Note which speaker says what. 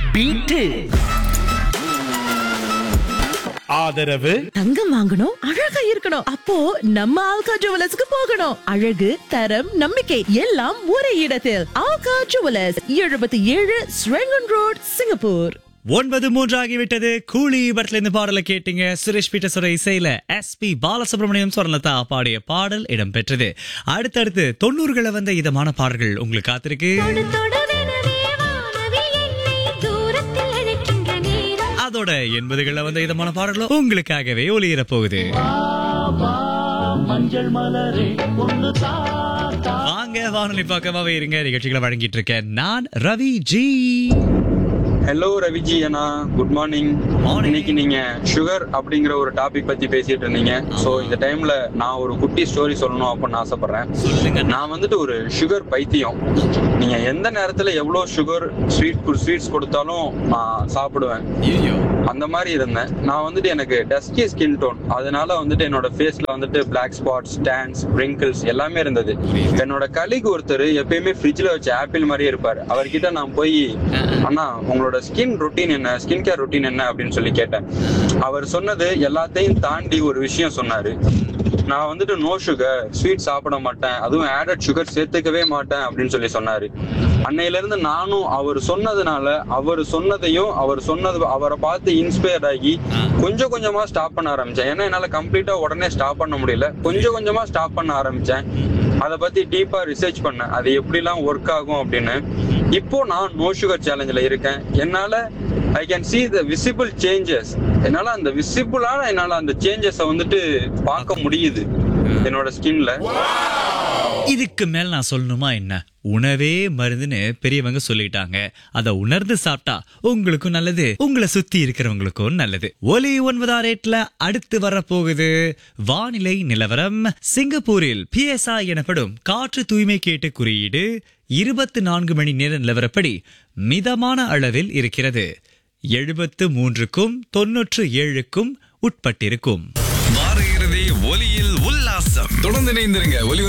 Speaker 1: Beat
Speaker 2: ஆதரவு
Speaker 3: தங்கம் வாங்கணும் அழகா இருக்கணும் அப்போ நம்ம ஆல்கா ஜுவலர்ஸ்க்கு போகணும் அழகு தரம் நம்பிக்கை எல்லாம் ஒரே இடத்தில் ஆல்கா ஜுவலர்ஸ் எழுபத்தி ஏழு ஸ்ரெங்கன் ரோட் சிங்கப்பூர்
Speaker 4: ஒன்பது மூன்று ஆகிவிட்டது கூலி படத்துல இருந்து பாடலை கேட்டீங்க சுரேஷ் பீட்டசோட இசையில எஸ் பி பாலசுப்ரமணியம் சொர்ணலதா பாடிய பாடல் இடம்பெற்றது அடுத்தடுத்து தொண்ணூறுகளை வந்த இதமான பாடல்கள் உங்களுக்கு காத்திருக்கு
Speaker 5: தொடு தொடுவெனவே வானவில் என்னை தூரத்தில் அழைக்கின்ற நேரம்
Speaker 4: அதோட எண்பதுகளில் வந்த இதமான பாடல்களும் உங்களுக்காகவே ஒளியிற போகுது வாங்க வானொலி பக்கமாவே இருங்க நிகழ்ச்சிகளை வழங்கிட்டு இருக்கேன் நான் ரவி ஜி
Speaker 6: ஹலோ ரவிஜி அண்ணா குட் மார்னிங்
Speaker 4: Morning.
Speaker 6: இன்னைக்கு நீங்க சுகர் அப்படிங்கிற ஒரு டாபிக் பத்தி பேசிட்டு இருந்தீங்க சோ இந்த டைம்ல நான் ஒரு குட்டி ஸ்டோரி சொல்லணும் அப்படின்னு ஆசைப்படுறேன்
Speaker 4: சொல்லுங்க
Speaker 6: நான் வந்துட்டு ஒரு சுகர் பைத்தியம் நீங்க எந்த நேரத்துல எவ்வளவு சுகர் ஸ்வீட் ஸ்வீட்ஸ் கொடுத்தாலும் நான் சாப்பிடுவேன்
Speaker 4: ஐயோ
Speaker 6: அந்த மாதிரி இருந்தேன் நான் வந்துட்டு எனக்கு டஸ்கி ஸ்கின் டோன் அதனால வந்துட்டு என்னோட ஃபேஸ்ல வந்துட்டு பிளாக் ஸ்பாட்ஸ் டேன்ஸ் wrinkles எல்லாமே இருந்தது என்னோட கலிக்கு ஒருத்தர் எப்பயுமே ஃப்ரிட்ஜ்ல வச்ச ஆப்பிள் மாதிரியே இருப்பாரு அவர்கிட்ட நான் போய் அண்ணா உங்களோட ஸ்கின் ரொட்டீன் என்ன ஸ்கின் கேர் ரொட்டீன் என்ன அப்படின்னு சொல்லி கேட்டேன் அவர் சொன்னது எல்லாத்தையும் தாண்டி ஒரு விஷயம் சொன்னாரு நான் வந்துட்டு நோ சுகர் ஸ்வீட் சாப்பிட மாட்டேன் அதுவும் ஆடட் சுகர் சேர்த்துக்கவே மாட்டேன் அப்படின்னு சொல்லி சொன்னாரு அன்னையில இருந்து நானும் அவர் சொன்னதுனால அவர் சொன்னதையும் அவர் சொன்னது அவரை பார்த்து இன்ஸ்பயர் ஆகி கொஞ்சம் கொஞ்சமா ஸ்டாப் பண்ண ஆரம்பிச்சேன் ஏன்னா என்னால கம்ப்ளீட்டா உடனே ஸ்டாப் பண்ண முடியல கொஞ்சம் கொஞ்சமா ஸ்டாப் பண்ண ஆரம்பிச்சேன் அதை பத்தி டீப்பா ரிசர்ச் பண்ணேன் அது எப்படிலாம் ஒர்க் ஆகும் அப்படின்னு இப்போ நான் நோ சுகர் சேலஞ்சில் இருக்கேன் என்னால I can see the visible changes என்னால அந்த விசிபிளான என்னால அந்த சேஞ்சஸை வந்துட்டு பார்க்க முடியுது என்னோட ஸ்கின்ல
Speaker 4: இதுக்கு மேல நான் சொல்லணுமா என்ன உணவே மருந்துன்னு பெரியவங்க சொல்லிட்டாங்க அத உணர்ந்து சாப்பிட்டா உங்களுக்கும் நல்லது உங்களை சுத்தி இருக்கிறவங்களுக்கும் நல்லது ஒலி ஒன்பதாம் ரேட்ல அடுத்து வரப்போகுது வானிலை நிலவரம் சிங்கப்பூரில் பிஎஸ்ஐ எனப்படும் காற்று தூய்மை கேட்டு குறியீடு இருபத்தி நான்கு மணி நேர நிலவரப்படி மிதமான அளவில் இருக்கிறது எழுபத்து மூன்றுக்கும் தொன்னூற்று ஏழுக்கும் உட்பட்டிருக்கும்
Speaker 7: வார இறுதி ஒலியில் உல்லாசம் தொடர்ந்து இணைந்திருங்க ஒலி